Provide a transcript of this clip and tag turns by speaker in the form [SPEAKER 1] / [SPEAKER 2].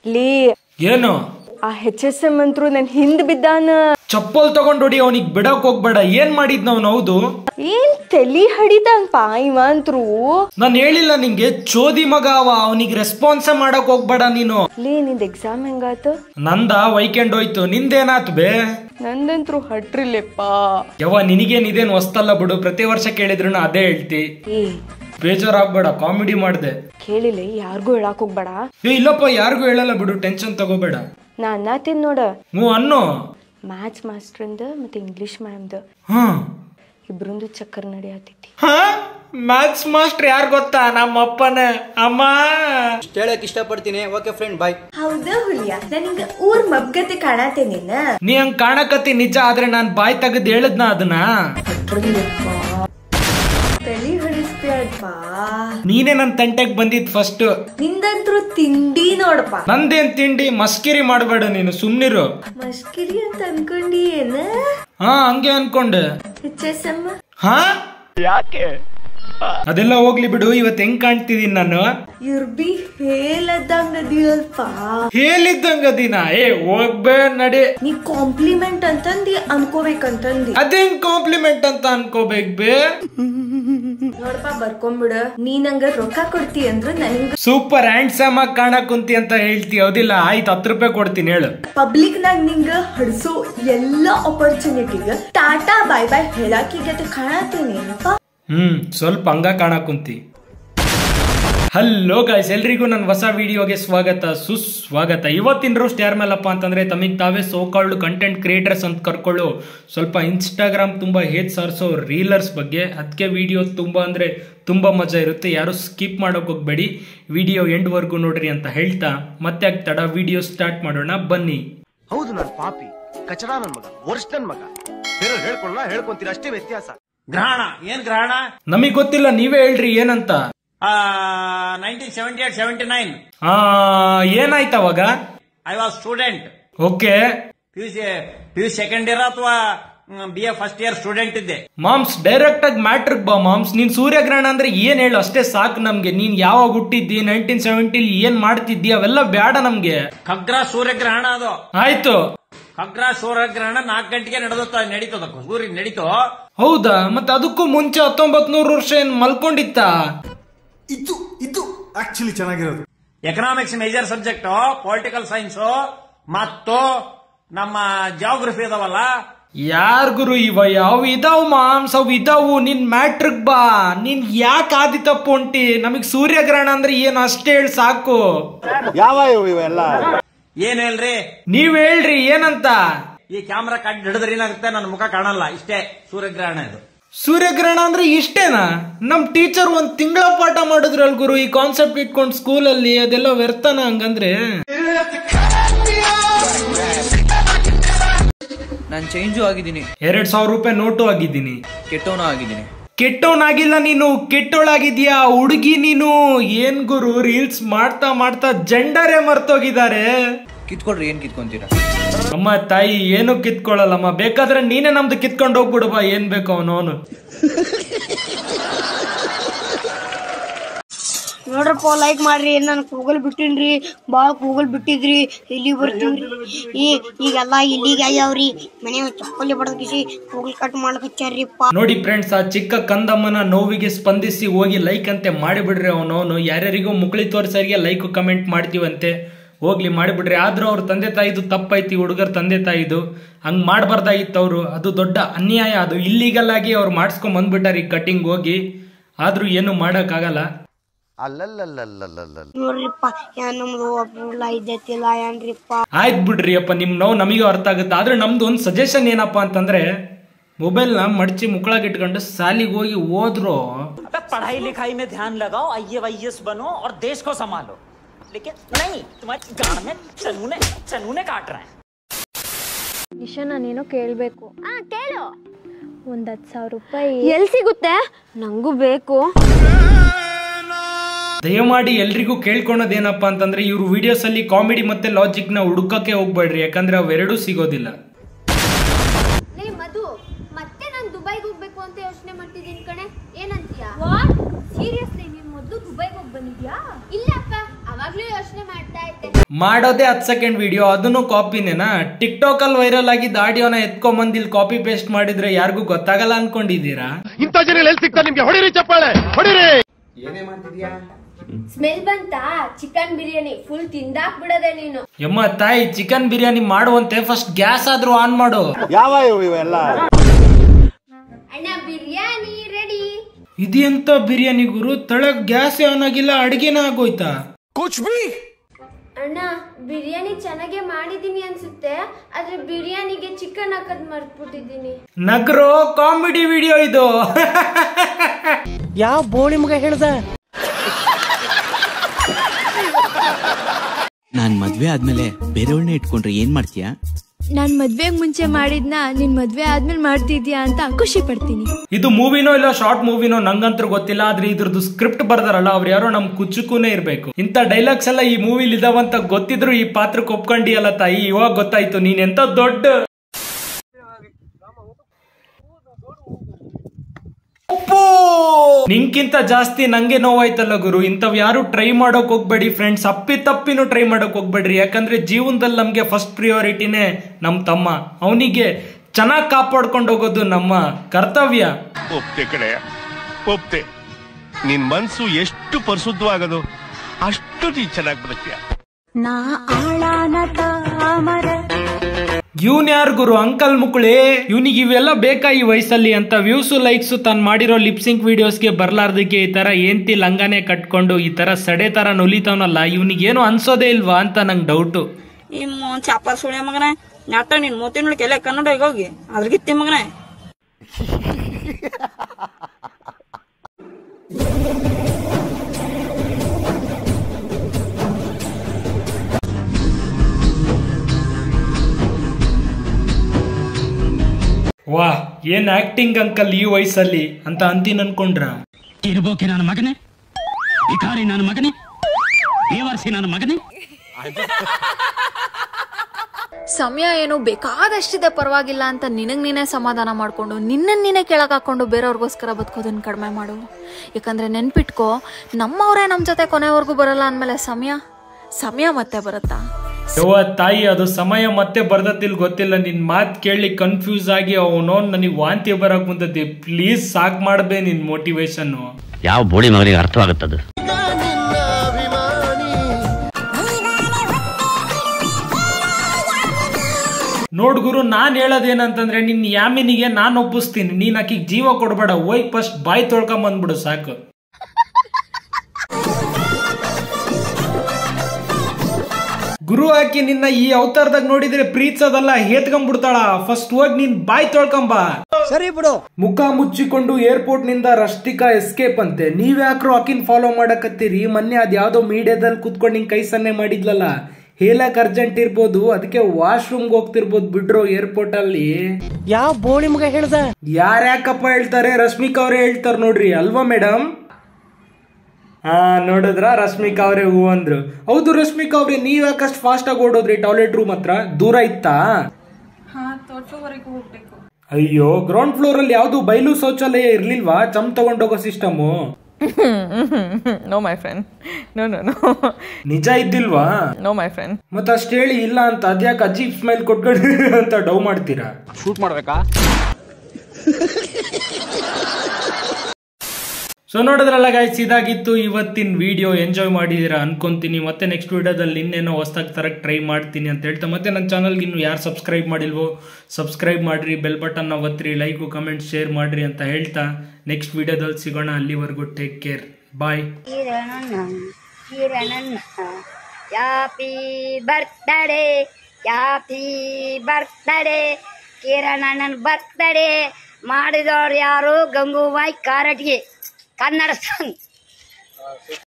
[SPEAKER 1] ಲೇ
[SPEAKER 2] ಏನು
[SPEAKER 1] ಆ ಹೆಚ್ ಎಸ್ ಎಂ ಅಂತರು ನನ್ ಹಿಂದ್ ಬಿದ್ದಾನ
[SPEAKER 2] ಚಪ್ಪಲ್ ತಗೊಂಡ್ ಹೊಡಿ ಅವನಿಗೆ ಬಿಡಕ್ ಹೋಗ್ಬೇಡ ಏನ್ ಮಾಡಿದ್ ಅವ್ನು ಹೌದು
[SPEAKER 1] ಏನ್ ತಲಿ ಹಡಿತಾನ್ಪ ಇವ ಅಂತ್ರು
[SPEAKER 2] ನಾನ್ ಹೇಳಿಲ್ಲ ನಿಂಗೆ ಚೋದಿ ಮಗ ಅವ ಅವನಿಗೆ ರೆಸ್ಪಾನ್ಸೇ ಮಾಡಕ್ ಹೋಗ್ಬೇಡ ನೀನು
[SPEAKER 1] ಲೇ ನಿಂದ್ ಎಕ್ಸಾಮ್ ಹೆಂಗಾತ
[SPEAKER 2] ನಂದ ವೈಕೆಂಡ್ ಹೋಯ್ತು ನಿಂದೇನಾತ್ ಬೇ
[SPEAKER 1] ನಂದಂತ್ರು ಹಟ್ರಿಲೆಪ್ಪ
[SPEAKER 2] ಯವ್ವ ನಿನಗೇನ್ ಇದೇನ್ ಹೊಸ್ತಲ್ಲ ಬಿಡು ಪ್ರತಿ ವರ್ಷ ಕೇಳಿದ್ರು ಅದೇ ಹೇಳ್ತಿ
[SPEAKER 1] ಏ
[SPEAKER 2] ಬೇಜಾರಾಗ್ಬೇಡ ಕಾಮಿಡಿ ಮಾಡ್ದೆ
[SPEAKER 1] ಕೇಳಿಲ್ಲ ಯಾರಿಗೂ ಹೇಳಕ್ ಹೋಗ್ಬೇಡ
[SPEAKER 2] ಏ ಇಲ್ಲಪ್ಪ ಯಾರಿಗೂ ಹೇಳಲ್ಲ ಬಿಡು ಟೆನ್ಷನ್ ತಗೋಬೇಡ
[SPEAKER 1] ನಾ ಅನ್ನತೀನಿ ನೋಡ
[SPEAKER 2] ಹ್ಞೂ ಅನ್ನು
[SPEAKER 1] ಮ್ಯಾಥ್ಸ್ ಮಾಸ್ಟ್ರಿಂದ ಮತ್ತೆ ಇಂಗ್ಲಿಷ್ ಮ್ಯಾಮ್ದ
[SPEAKER 2] ಹಾ
[SPEAKER 1] ಇಬ್ರಂದು ಚಕ್ಕರ್ ನಡೆಯತೈತಿ
[SPEAKER 2] ಹಾ ಮ್ಯಾಥ್ಸ್ ಮಾಸ್ಟರ್ ಯಾರು ಗೊತ್ತಾ ನಮ್ಮ ಅಪ್ಪನ ಅಮ್ಮ
[SPEAKER 3] ಹೇಳಕ್ ಇಷ್ಟಪಡ್ತೀನಿ ಓಕೆ ಫ್ರೆಂಡ್ ಬಾಯ್
[SPEAKER 1] ಹೌದಾ ಹುಲಿಯ ನನಗೆ ಊರ್ ಮಬ್ಗತೆ ಕಾಣತೇನೇನ
[SPEAKER 2] ನೀ ಹಂಗ್ ಕಾಣಕತ್ತಿ ನಿಜ ಆದ್ರೆ ನಾನ್ ಬಾಯ್ ತೆಗೆದು ಹೇಳದ್ನ ಅದನ್ನ
[SPEAKER 1] ತಲಿ ಹೊಡಿಸ್ಬೇಡಪ್ಪ
[SPEAKER 2] ನೀನೇ ನನ್ ತಂಟೆಗ್ ಬಂದಿದ್ ಫಸ್ಟ್
[SPEAKER 1] ನಿಂದಂತ್ರು ತಿಂಡಿ ನೋಡಪ್ಪ
[SPEAKER 2] ನಂದೇನ್ ತಿಂಡಿ ಮಸ್ಕಿರಿ ಮಾಡಬೇಡ ನೀನು ಸುಮ್ನಿರು
[SPEAKER 1] ಮಸ್ಕಿರಿ ಅಂತ ಅನ್ಕೊಂಡಿ ಏನ
[SPEAKER 2] ಹಾ ಹಂಗೆ ಅನ್ಕೊಂಡೆ
[SPEAKER 1] ಎಚ್ ಎಸ್ ಎಮ್
[SPEAKER 2] ಹಾ ಯಾಕೆ ಅದೆಲ್ಲ ಹೋಗ್ಲಿ ಬಿಡು ಇವತ್ ಹೆಂಗ್ ಕಾಣ್ತಿದೀನಿ ನಾನು
[SPEAKER 1] ಇವ್ರ ಬಿ ಹೇಳದಂಗದಿಯಲ್ಪ
[SPEAKER 2] ಹೇಳಿದ್ದಂಗ ದಿನ ಏ ಹೋಗ್ಬೇ ನಡಿ
[SPEAKER 1] ನೀ ಕಾಂಪ್ಲಿಮೆಂಟ್ ಅಂತಂದಿ ಅನ್ಕೋಬೇಕಂತಂದಿ
[SPEAKER 2] ಅದೇನ್ ಕಾಂಪ್ಲಿಮೆಂಟ್ ಅಂತ ಅನ್ಕೋಬೇಕ್ ಬೇ
[SPEAKER 1] ನೋಡಪ್ಪ ಬರ್ಕೊಂಬಿಡ ನೀ ನಂಗ ರೊಕ್ಕ ಕೊಡ್ತಿ ಅಂದ್ರ ನನಗ
[SPEAKER 2] ಸೂಪರ್ ಹ್ಯಾಂಡ್ಸಮ್ ಆಗಿ ಕಾಣಕ್ ಕುಂತಿ ಅಂತ ಹೇಳ್ತಿ ಹೌದಿಲ್ಲ ಆಯ್ತು ಹತ್ತು ರೂಪಾಯಿ ಕೊಡ್ತೀನಿ ಹೇಳು
[SPEAKER 1] ಪಬ್ಲಿಕ್ ನಾಗ ನಿಂಗ ಹಡ್ಸೋ ಎಲ್ಲಾ ಆಪರ್ಚುನಿಟಿಗ ಟಾಟಾ ಬಾಯ್ ಬಾಯ್ ಹೇಳಾಕಿಗತೆ ಕಾಣತೀನಿ ಏನಪ್ಪ
[SPEAKER 2] ಹ್ಮ್ ಸ್ವಲ್ಪ ಹಂಗ ಕಾಣಕ್ ಕುಂತಿ ಹಲೋ ಗಾಯ್ಸ್ ಎಲ್ರಿಗೂ ನನ್ನ ಹೊಸ ವಿಡಿಯೋಗೆ ಸ್ವಾಗತ ಸುಸ್ವಾಗತ ಇವತ್ತಿನ ರೋಸ್ಟ್ ಯಾರ ಮೇಲಪ್ಪ ಅಂತಂದ್ರೆ ತಮಗೆ ತಾವೇ ಸೋಕಾಲ್ಡ್ ಕಂಟೆಂಟ್ ಕ್ರಿಯೇಟರ್ಸ್ ಅಂತ ಕರ್ಕೊಳ್ಳು ಸ್ವಲ್ಪ ಇನ್ಸ್ಟಾಗ್ರಾಮ್ ತುಂಬಾ ಹೇತ್ ಸಾರಿಸೋ ರೀಲರ್ಸ್ ಬಗ್ಗೆ ಅದಕ್ಕೆ ವಿಡಿಯೋ ತುಂಬಾ ಅಂದ್ರೆ ತುಂಬಾ ಮಜಾ ಇರುತ್ತೆ ಯಾರು ಸ್ಕಿಪ್ ಮಾಡೋಕೆ ಹೋಗ್ಬೇಡಿ ವಿಡಿಯೋ ಎಂಡ್ವರೆಗೂ ನೋಡ್ರಿ ಅಂತ ಹೇಳ್ತಾ ಮತ್ತೆ ಆಗ್ ತಡ ವಿಡಿಯೋ ಸ್ಟಾರ್ಟ್ ಮಾಡೋಣ ಬನ್ನಿ
[SPEAKER 4] ಹೌದು ನಾನು ಪಾಪಿ ಕಚಡ ನನ್ ಮಗ ವರ್ಷ ನನ್ ಮಗ ಬೇರೆ ಹೇಳ್ಕೊಳ್ಳ ಹೇಳ್ಕೊಂತೀರ ಅಷ್ಟೇ ವ್ಯತ್ಯಾಸ
[SPEAKER 5] ಗ್ರಹಣ ಏನ್ ಗ್ರಹಣ
[SPEAKER 2] ನಮಗ್ ಗೊತ್ತಿಲ್ಲ ನೀವೇ ಹೇಳ್ರಿ ಏನಂತ
[SPEAKER 5] nineteen seventy eight seventy nine
[SPEAKER 2] ಆ ಏನಾಯ್ತು ಅವಾಗ
[SPEAKER 5] I was student
[SPEAKER 2] okay
[SPEAKER 5] P U C P U second year ಅಥವಾ B A first year student ಇದ್ದೆ
[SPEAKER 2] ಮಾಮ್ಸ್ ಡೈರೆಕ್ಟ್ ಆಗಿ ಮ್ಯಾಟ್ರಿಕ್ ಬಾ ಮಾಮ್ಸ್ ನೀನ್ ಸೂರ್ಯಗ್ರಹಣ ಅಂದ್ರೆ ಏನ್ ಹೇಳು ಅಷ್ಟೇ ಸಾಕು ನಮ್ಗೆ ನೀನ್ ಯಾವಾಗ ಹುಟ್ಟಿದ್ದಿ ನೈನ್ಟೀನ್ ಸೆವೆಂಟಿಲಿ ಏನ್ ಮಾಡ್ತಿದ್ದಿ ಅವೆಲ್ಲ ಬೇಡ ನಮ್ಗೆ
[SPEAKER 5] ಖಗ್ರ ಸೂರ್ಯಗ್ರಹಣ ಅದು
[SPEAKER 2] ಆಯ್ತು
[SPEAKER 5] ಖಗ್ರ ಸೂರ್ಯಗ್ರಹಣ ನಾಲ್ಕು ಗಂಟೆಗೆ ನಡೆದ ನಡೀತದ ಸೂರ್ಯ ನಡೀತು
[SPEAKER 2] ಹೌದಾ ಮತ್ತೆ ಅದಕ್ಕೂ ಮುಂಚೆ ಹತ್ತೊಂಬತ್ ನೂರು ವರ್ಷ ಏನ್ ಮಲ್ಕೊಂಡಿತ್ತ
[SPEAKER 6] ಇದು ಇದು ಆಕ್ಚುಲಿ ಚೆನ್ನಾಗಿರೋದು
[SPEAKER 5] economics major subject political science ಮತ್ತು ನಮ್ಮ ಜಾಗ್ರಫಿ ಇದಾವಲ್ಲ
[SPEAKER 2] ಯಾರ್ ಗುರು ಇವ ಯಾವ ಇದಾವ್ ಮಾಮ್ಸ್ ಅವ್ ಇದಾವು ನಿನ್ ಮ್ಯಾಟ್ರಿಕ್ ಬಾ ನೀನ್ ಯಾಕೆ ಆದಿ ತಪ್ಪು ಹೊಂಟಿ ನಮಗ್ ಸೂರ್ಯಗ್ರಹಣ ಅಂದ್ರೆ ಏನು ಅಷ್ಟೇ ಹೇಳಿ ಸಾಕು
[SPEAKER 5] ಏನ್ ಹೇಳ್ರಿ
[SPEAKER 2] ನೀವ್ ಹೇಳ್ರಿ ಏನಂತ
[SPEAKER 5] ಈ ಕ್ಯಾಮ್ರಾ ಕಡ್ ಹಿಡಿದ್ರೆ ಏನಾಗುತ್ತೆ ನನ್ನ ಮುಖ ಕಾಣಲ್ಲ ಇಷ್ಟೇ ಸೂರ್ಯಗ್ರಹಣ ಇದು
[SPEAKER 2] ಸೂರ್ಯಗ್ರಹಣ ಅಂದ್ರೆ ಇಷ್ಟೇನಾ ನಮ್ ಟೀಚರ್ ಒಂದ್ ತಿಂಗಳ ಪಾಠ ಮಾಡಿದ್ರಲ್ ಗುರು ಈ ಕಾನ್ಸೆಪ್ಟ್ ಇಟ್ಕೊಂಡ್ ಸ್ಕೂಲಲ್ಲಿ ಅದೆಲ್ಲ ವ್ಯರ್ಥನ ಹಂಗಂದ್ರೆ
[SPEAKER 7] ನಾನು ಚೇಂಜು ಆಗಿದ್ದೀನಿ
[SPEAKER 2] ಎರಡ್ ಸಾವಿರ ರೂಪಾಯಿ ನೋಟು ಆಗಿದ್ದೀನಿ
[SPEAKER 7] ಕೆಟ್ಟವನು ಆಗಿದ್ದೀನಿ
[SPEAKER 2] ಕೆಟ್ಟವನಾಗಿಲ್ಲ ನೀನು ಕೆಟ್ಟೋಳಾಗಿದ್ಯಾ ಹುಡುಗಿ ನೀನು ಏನ್ ಗುರು ರೀಲ್ಸ್ ಮಾಡ್ತಾ ಮಾಡ್ತಾ ಜೆಂಡರೇ ಮರ್ತೋಗಿದ್ದಾರೆ
[SPEAKER 7] ಕಿತ್ಕೊಡ್ರಿ ಏನ್ ಕಿತ್ಕೊಂತೀರಾ
[SPEAKER 2] ಅಮ್ಮ ತಾಯಿ ಏನು ಕಿತ್ಕೊಳ್ಳಲ್ಲಮ್ಮ ಬೇಕಾದ್ರೆ ನೀನೇ ನಮ್ದು ಕಿತ್ಕೊಂಡು ಹೋಗ್ಬಿಡು ಬಾ ಏನ್ ಬೇಕು ಅವನು
[SPEAKER 8] ನೋಡ್ರಪ್ಪ ಲೈಕ್ ಮಾಡ್ರಿ ನಾನು ಗೂಗಲ್ ಬಿಟ್ಟಿನ್ರಿ ಭಾಳ ಗೂಗಲ್ ಬಿಟ್ಟಿದ್ರಿ ಇಲ್ಲಿ ಬರ್ತೀವ್ರಿ ಈ ಈಗೆಲ್ಲ ಇಲ್ಲಿಗೆ ಆಗ್ಯಾವ್ರಿ ಮನೆ ಚಪ್ಪಲಿ ಬಡದ್ ಕಿಸಿ ಗೂಗಲ್ ಕಟ್ ಮಾಡ್ಕಚ್ಚಾರ್ರಿಪ್ಪ
[SPEAKER 2] ನೋಡಿ ಫ್ರೆಂಡ್ಸ್ ಆ ಚಿಕ್ಕ ಕಂದಮ್ಮನ ನೋವಿಗೆ ಸ್ಪಂದಿಸಿ ಹೋಗಿ ಲೈಕ್ ಅಂತೆ ಮಾಡಿಬಿಡ್ರಿ ಅವನವನು ಯಾರ್ಯಾರಿಗೂ ಮುಕ್ಳಿ ತೋರ್ಸರಿಗೆ ಲೈಕ್ ಕಮೆಂಟ್ ಮಾಡ್ತೀವಂತೆ ಹೋಗ್ಲಿ ಮಾಡಿಬಿಡ್ರಿ ಆದ್ರೂ ಅವ್ರ ತಂದೆ ತಾಯಿದು ತಪ್ಪೈತಿ ಹುಡುಗರ ತಂದೆ ತಾಯಿದು ಹಂಗ್ ಮಾಡಬಾರ್ದಾಗಿತ್ತು ಅವರು ಅದು ದೊಡ್ಡ ಅನ್ಯಾಯ ಅದು ಇಲ್ಲಿಗಲ್ ಆಗಿ ಅವ್ರು ಮಾಡಿಸ್ಕೊಂಡ್ ಬಂದ್ಬಿಟ್ಟಾರ ಈ ಕಟಿಂಗ್ ಹೋಗಿ ಆದ್ರೂ ಏನು ಮಾಡಕ್ಕಾಗಲ್ಲ
[SPEAKER 4] ಅಲ್ಲಲ್ಲಲ್ಲಲ್ಲಲ್ಲ
[SPEAKER 8] ನೋಡ್ರಿಪ್ಪ ಯಾ ನಮ್ದು ಒಬ್ರಲ್ಲ ಇದ್ದೈತಿಲ್ಲ ಏನ್ರಿಪ್ಪ
[SPEAKER 2] ಆಯ್ತು ಬಿಡ್ರಿ ಅಪ್ಪ ನಿಮ್ ನೋವು ನಮಗೂ ಅರ್ಥ ಆಗುತ್ತೆ ಆದ್ರೆ ನಮ್ದು ಒಂದು ಸಜೆಷನ್ ಏನಪ್ಪಾ ಅಂತಂದ್ರೆ ಮೊಬೈಲ್ನ ಮಡಚಿ ಮುಕ್ಕಳಾಗಿ ಇಟ್ಕೊಂಡು ಸಾಲಿಗೆ ಹೋಗಿ ಹೋದ್ರು
[SPEAKER 9] पढ़ाई लिखाई में ध्यान लगाओ आइए वाइएस बनो और देश को संभालो लेकिन नहीं तुम्हारे गाड़ में चनूने चनूने काट रहे हैं
[SPEAKER 10] ನಿಶಾ ನಾನೇನೋ ಕೇಳಬೇಕು
[SPEAKER 8] ಹಾ ಕೇಳು
[SPEAKER 10] ಒಂದು ಹತ್ತು ಸಾವಿರ ರೂಪಾಯಿ
[SPEAKER 8] ಎಲ್ಲಿ ಸಿಗುತ್ತೆ ನಂಗೂ ಬೇಕು
[SPEAKER 2] ದಯಮಾಡಿ ಎಲ್ರಿಗೂ ಕೇಳ್ಕೊಳೋದೇನಪ್ಪ ಅಂತಂದ್ರೆ ಇವ್ರು ವಿಡಿಯೋಸ್ ಅಲ್ಲಿ ಕಾಮಿಡಿ ಮತ್ತೆ ಲಾಜಿಕ್ ನ ಹುಡುಕಕ್ಕೆ ಹೋಗ್ಬೇಡ್ರಿ ಯಾಕಂದ್ರೆ ಅವೆರಡೂ ಸಿಗೋದಿಲ್ಲ
[SPEAKER 8] ಲೇ ಮಧು ಮತ್ತೆ ನಾನು ದುಬೈಗೆ ಹೋಗ್ಬೇಕು ಅಂತ ಯೋಚನೆ ಮಾಡ್ತಿದ್ದೀನಿ ಕಣೆ ಏನಂತೀಯ ಸೀರಿಯಸ್ಲಿ ನೀನ್ ಮೊದಲು ದುಬೈಗೆ ಹೋಗಿ ಬಂದಿದ್ಯಾ ಇಲ್ಲ ಅಕ್ಕ ಅವಾಗ್ಲೂ ಯೋಚನೆ ಮಾಡ್ತಾ ಇದ್ದೆ
[SPEAKER 2] ಮಾಡೋದೇ ಹತ್ತು ಸೆಕೆಂಡ್ ವಿಡಿಯೋ ಅದನ್ನು ಕಾಪಿನೇನಾ ಟಿಕ್ ಟಾಕ್ ಅಲ್ಲಿ ವೈರಲ್ ಆಗಿದ್ದ ಆಡಿಯೋನ ಎತ್ಕೊಂಬಂದ್ ಇಲ್ಲಿ ಕಾಪಿ ಪೇಸ್ಟ್ ಮಾಡಿದ್ರೆ ಯಾರಿಗೂ ಗೊತ್ತಾಗಲ್ಲ ಅನ್ಕೊಂಡಿದ್ದೀರಾ
[SPEAKER 4] ಇಂಥ ಜನ ಎಲ್ಲಿ ಸಿಗ್ತಾರೆ ನಿಮ್ಗೆ ಹೊಡಿರಿ ಚಪ್ಪಾಳೆ ಹೊಡಿರಿ
[SPEAKER 10] ಸ್ಮೆಲ್ ಬಂತಾ ಚಿಕನ್ ಬಿರಿಯಾನಿ ಫುಲ್ ತಿಂದಾಕ್ ಬಿಡದೆ ನೀನು
[SPEAKER 2] ಯಮ್ಮ ತಾಯಿ ಚಿಕನ್ ಬಿರಿಯಾನಿ ಮಾಡುವಂತೆ ಫಸ್ಟ್ ಗ್ಯಾಸ್ ಆದ್ರೂ ಆನ್ ಮಾಡು
[SPEAKER 4] ಯಾವ ಇವೆಲ್ಲ
[SPEAKER 10] ಅಣ್ಣ ಬಿರಿಯಾನಿ ರೆಡಿ
[SPEAKER 2] ಇದೆಂತ ಬಿರಿಯಾನಿ ಗುರು ತಳಗ್ ಗ್ಯಾಸ್ ಆನ್ ಆಗಿಲ್ಲ ಅಡಿಗೆನ ಆಗೋಯ್ತಾ
[SPEAKER 10] ಅಣ್ಣ ಬಿರಿಯಾನಿ ಚೆನ್ನಾಗೆ ಮಾಡಿದೀನಿ ಅನ್ಸುತ್ತೆ ಆದ್ರೆ ಬಿರಿಯಾನಿಗೆ ಚಿಕನ್ ಹಾಕದ್ ಮರ್ತ್ಬಿಟ್ಟಿದೀನಿ
[SPEAKER 2] ನಗ್ರೋ ಕಾಮಿಡಿ ವಿಡಿಯೋ ಇದು
[SPEAKER 9] ಯಾವ ಬೋಳಿ ಮಗ ಹೇಳ್ದ
[SPEAKER 11] ನಾನ್ ಮದ್ವೆ ಆದ್ಮೇಲೆ ಬೇರೆಯವ್ರನ್ನ ಇಟ್ಕೊಂಡ್ರೆ ಏನ್ ಮಾಡ್ತೀಯಾ
[SPEAKER 10] ನಾನ್ ಮದ್ವೆಗ್ ಮುಂಚೆ ಮಾಡಿದ್ನ ನಿನ್ ಮದ್ವೆ ಆದ್ಮೇಲೆ ಮಾಡ್ತಿದ್ಯಾ ಅಂತ ಖುಷಿ ಪಡ್ತೀನಿ
[SPEAKER 2] ಇದು ಮೂವಿನೋ ಇಲ್ಲ ಶಾರ್ಟ್ ಮೂವಿನೋ ನಂಗಂತೂ ಗೊತ್ತಿಲ್ಲ ಆದ್ರೆ ಇದ್ರದ್ದು ಸ್ಕ್ರಿಪ್ಟ್ ಬರ್ದಾರಲ್ಲ ಅವ್ರು ಯಾರೋ ನಮ್ ಕುಚ್ಚುಕೂನೇ ಇರ್ಬೇಕು ಇಂಥ ಡೈಲಾಗ್ಸ್ ಎಲ್ಲ ಈ ಮೂವಿಲಿ ಇದಾವಂತ ಗೊತ್ತಿದ್ರು ಈ ಪಾತ್ರಕ್ಕೆ ಒಪ್ಕೊಂಡಿಯಲ್ಲ ತಾಯಿ ಇವಾಗ ಗೊತ್ತಾಯ್ತು ನೀನ್ ಎಂತ ದೊಡ್ಡ ಉಪ್ಪು! ನಿಂಕಿಂತ ಜಾಸ್ತಿ ನಂಗೆ ನೋವಾಯ್ತಲ್ಲ ಗುರು ಇಂಥವ್ ಯಾರು ಟ್ರೈ ಮಾಡೋಕ್ ಹೋಗ್ಬೇಡಿ ಫ್ರೆಂಡ್ಸ್ ಅಪ್ಪಿ ತಪ್ಪಿನೂ ಟ್ರೈ ಮಾಡೋಕ್ ಹೋಗ್ಬೇಡ್ರಿ ಯಾಕಂದ್ರೆ ಜೀವನದಲ್ಲಿ ನಮ್ಗೆ ಫಸ್ಟ್ ಪ್ರಿಯಾರಿಟಿನೇ ನಮ್ ತಮ್ಮ ಅವನಿಗೆ ಚೆನ್ನಾಗಿ ಕಾಪಾಡ್ಕೊಂಡು ಹೋಗೋದು ನಮ್ಮ ಕರ್ತವ್ಯ
[SPEAKER 4] ಒಪ್ತೆ ಕಡೆ ಒಪ್ತೆ ನಿನ್ ಮನ್ಸು ಎಷ್ಟು ಪರಿಶುದ್ಧವಾಗದು ಅಷ್ಟು ನೀ ಚೆನ್ನಾಗಿ ಬದುಕ್ತೀಯ
[SPEAKER 10] ನಾ ಆಳಾನ ತಾಮರ
[SPEAKER 2] ಇವ್ನ್ ಯಾರು ಗುರು ಅಂಕಲ್ ಮುಕುಳಿ ಇವ್ನಿಗೆ ಇವೆಲ್ಲ ಬೇಕಾ ಈ ವಯಸ್ಸಲ್ಲಿ ಅಂತ ವ್ಯೂಸು ಲೈಕ್ಸ್ ತಾನು ಮಾಡಿರೋ ಲಿಪ್ಸಿಂಕ್ ವಿಡಿಯೋಸ್ಗೆ ಬರ್ಲಾರ್ದಕ್ಕೆ ಈ ತರ ಏಂತಿ ಲಂಗಾನೆ ಕಟ್ಕೊಂಡು ಈ ತರ ಸಡೆ ತರ ನುಲಿತಾವನಲ್ಲ ಇವ್ನಿಗೇನು ಅನ್ಸೋದೇ ಇಲ್ವಾ ಅಂತ ನಂಗೆ ಡೌಟು
[SPEAKER 8] ನಿಮ್ಮ ಚಾಪ ಸುಳ್ಯ ಮಗನೇ ನಾಟ ನಿನ್ ಮೂತಿ ನೋಡಿ ಎಲ್ಲ ಕನ್ನಡ ಹೋಗಿ ಅದ್ರಗಿತ್ತಿ ಮಗನೇ
[SPEAKER 2] ವಾ ಏನ್ ಆಕ್ಟಿಂಗ್ ಅಂಕಲ್ ಈ ವಯಸ್ಸಲ್ಲಿ ಅಂತ ಅಂತೀನಿ ಅನ್ಕೊಂಡ್ರ
[SPEAKER 9] ಇರ್ಬೋಕೆ ನನ್ನ ಮಗನೇ ವಿಕಾರಿ ನನ್ನ ಮಗನೇ ಬೇವರ್ಸಿ ನನ್ನ ಮಗನೇ
[SPEAKER 10] ಸಮಯ ಏನು ಬೇಕಾದಷ್ಟಿದೆ ಪರವಾಗಿಲ್ಲ ಅಂತ ನಿನಗ್ ನೀನೇ ಸಮಾಧಾನ ಮಾಡ್ಕೊಂಡು ನಿನ್ನನ್ ನೀನೇ ಕೆಳಗೆ ಹಾಕೊಂಡು ಬೇರೆಯವ್ರಿಗೋಸ್ಕರ ಬದುಕೋದನ್ನ ಕಡಿಮೆ ಮಾಡು ಯಾಕಂದ್ರೆ ನೆನ್ಪಿಟ್ಕೋ ನಮ್ಮವರೇ ನಮ್ಮ ಜೊತೆ ಕೊನೆವರೆಗೂ ಬರಲ್ಲ ಅಂದಮೇಲೆ ಸಮಯ ಸಮಯ ಮತ್ತೆ ಬರುತ್ತಾ
[SPEAKER 2] ಯವ್ವ ತಾಯಿ ಅದು ಸಮಯ ಮತ್ತೆ ಬರ್ದತ್ತಿಲ್ ಗೊತ್ತಿಲ್ಲ ನಿನ್ ಮಾತ್ ಕೇಳಿ ಕನ್ಫ್ಯೂಸ್ ಆಗಿ ಅವನೋನ್ ನನಗೆ ವಾಂತಿ ಬರಕ್ ಮುಂದತಿ ಪ್ಲೀಸ್ ಸಾಕ್ ಮಾಡ್ಬೇ ನಿನ್ ಮೋಟಿವೇಶನ್
[SPEAKER 5] ಯಾವ ಬೋಳಿ ಮಗನಿಗೆ ಅರ್ಥವಾಗುತ್ತದು
[SPEAKER 2] ನೋಡ್ ಗುರು ನಾನ್ ಹೇಳೋದೇನಂತಂದ್ರೆ ನಿನ್ ಯಾಮಿನಿಗೆ ನಾನ್ ಒಪ್ಪಿಸ್ತೀನಿ ನೀನ್ ಆಕಿಗ್ ಜೀವ ಕೊಡ್ಬೇಡ ಹೋಯ್ ಫಸ್ಟ್ ಬಾಯ್ ತೊಳ್ಕೊಂಡ್ ಬಂದ್ಬಿಡು ಸಾಕು ಗುರು ಆಕಿ ನಿನ್ನ ಈ ಅವತಾರದಾಗ ನೋಡಿದ್ರೆ ಪ್ರೀತಿಸೋದಲ್ಲ ಹೇತ್ಕೊಂಡ್ಬಿಡ್ತಾಳ ಫಸ್ಟ್ ಹೋಗಿ ನೀನ್ ಬಾಯ್ ತೊಳ್ಕೊಂಬ
[SPEAKER 9] ಸರಿ ಬಿಡು
[SPEAKER 2] ಮುಖ ಮುಚ್ಚಿಕೊಂಡು ಏರ್ಪೋರ್ಟ್ ನಿಂದ ರಷ್ಟಿಕಾ ಎಸ್ಕೇಪ್ ಅಂತೆ ನೀವ್ ಯಾಕ್ರೋ ಆಕಿನ್ ಫಾಲೋ ಮಾಡಕತ್ತೀರಿ ಮೊನ್ನೆ ಅದ್ ಯಾವ್ದೋ ಮೀಡಿಯಾದಲ್ಲಿ ಕುತ್ಕೊಂಡು ಹಿಂಗ್ ಕೈ ಸನ್ನೆ ಮಾಡಿದ್ಲಲ್ಲ ಹೇಳಕ್ ಅರ್ಜೆಂಟ್ ಇರ್ಬೋದು ಅದಕ್ಕೆ ವಾಶ್ರೂಮ್ಗೆ ಹೋಗ್ತಿರ್ಬೋದು ಬಿಡ್ರೋ ಏರ್ಪೋರ್ಟ್ ಅಲ್ಲಿ
[SPEAKER 9] ಯಾವ ಬೋಳಿ ಮಗ ಹೇಳ್ದ
[SPEAKER 2] ಯಾರ್ಯಾಕಪ್ಪ ಹೇಳ್ತಾರೆ ರಶ್ಮಿಕಾ ಅವರೇ ಹೇಳ್ತಾರೆ ನೋಡ್ರಿ ಅಲ್ವಾ ಮೇಡಮ್ ಹಾ ನೋಡಿದ್ರ ರಶ್ಮಿಕಾ ಅವರೇ ಹೂ ಅಂದ್ರು ಹೌದು ರಶ್ಮಿಕಾ ಅವ್ರೆ ನೀವ್ ಯಾಕಷ್ಟು ಫಾಸ್ಟ್ ಆಗಿ ಓಡೋದ್ರಿ ಟಾಯ್ಲೆಟ್ ರೂಮ್ ಹತ್ರ ದೂರ ಇತ್ತಾ ಅಯ್ಯೋ ಗ್ರೌಂಡ್ ಫ್ಲೋರ್ ಅಲ್ಲಿ ಯಾವ್ದು ಬಯಲು ಶೌಚಾಲಯ ಇರ್ಲಿಲ್ವಾ ಚಮ್ ತಗೊಂಡೋಗೋ system
[SPEAKER 12] no my friend no no no
[SPEAKER 2] ನಿಜ ಇದ್ದಿಲ್ವಾ
[SPEAKER 12] ನೋ ಮೈ ಫ್ರೆಂಡ್
[SPEAKER 2] ಮತ್ತ ಅಷ್ಟ್ ಹೇಳಿ ಇಲ್ಲ ಅಂತ ಅದ್ಯಾಕೆ ಅಜೀಬ್ ಸ್ಮೈಲ್ ಕೊಟ್ಕೊಂಡು ಅಂತ ಡೌ ಮಾಡ್ತೀರಾ
[SPEAKER 5] ಶೂಟ್ ಮಾಡ್ಬೇಕಾ
[SPEAKER 2] ಸೊ ನೋಡಿದ್ರಲ್ಲ ಗಾಯ್ಸ್ ಇದಾಗಿತ್ತು ಇವತ್ತಿನ ವಿಡಿಯೋ ಎಂಜಾಯ್ ಮಾಡಿದೀರಾ ಅನ್ಕೊಂತೀನಿ ಮತ್ತೆ ನೆಕ್ಸ್ಟ್ ವಿಡಿಯೋದಲ್ಲಿ ಇನ್ನೇನೋ ಹೊಸ್ದಾಗಿ ತರಕ್ಕೆ ಟ್ರೈ ಮಾಡ್ತೀನಿ ಅಂತ ಹೇಳ್ತಾ ಮತ್ತೆ ನನ್ನ ಚಾನಲ್ಗೆ ಇನ್ನು ಯಾರು ಸಬ್ಸ್ಕ್ರೈಬ್ ಮಾಡಿಲ್ವೋ ಸಬ್ಸ್ಕ್ರೈಬ್ ಮಾಡ್ರಿ ಬೆಲ್ ಬಟನ್ನ ಒತ್ತಿರಿ ಲೈಕು ಕಮೆಂಟ್ ಶೇರ್ ಮಾಡ್ರಿ ಅಂತ ಹೇಳ್ತಾ ನೆಕ್ಸ್ಟ್ ವಿಡಿಯೋದಲ್ಲಿ ಸಿಗೋಣ ಅಲ್ಲಿವರೆಗೂ take care bye
[SPEAKER 8] happy birthday happy birthday ಕಿರಣಣ್ಣನ ಬರ್ತ್ಡೇ ಮಾಡಿದವ್ರು ಯಾರು ಗಂಗೂಬಾಯಿ ಕಾರಟ್ಗೆ ಕನ್ನಡ ಸಾಂಗ್